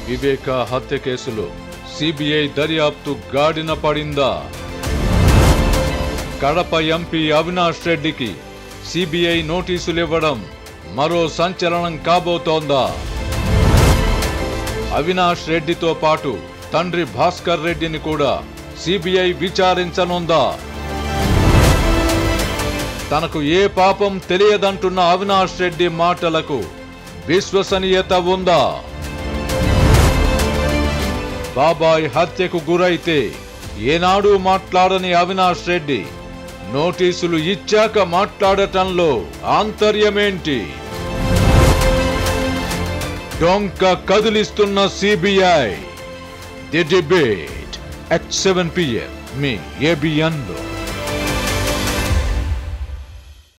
వివేక హత్య కేసులో సిబిఐ దర్యాప్తు గాడిన పడిందా కడప ఎంపీ అవినాష్ రెడ్డికి సిబిఐ నోటీసులు ఇవ్వడం మరో సంచలనం కాబోతోందా అవినాష్ రెడ్డితో పాటు తండ్రి భాస్కర్ రెడ్డిని కూడా సిబిఐ విచారించనుందా తనకు ఏ పాపం తెలియదంటున్న అవినాష్ రెడ్డి మాటలకు విశ్వసనీయత ఉందా బాబాయ్ హత్యకు గురైతే ఏనాడు మాట్లాడని అవినాష్ రెడ్డి నోటీసులు ఇచ్చాక మాట్లాడటంలో ఆంతర్యమేంటి డొంక కదిలిస్తున్న CBI the debate at seven PM మీ ఏబిఎన్ లో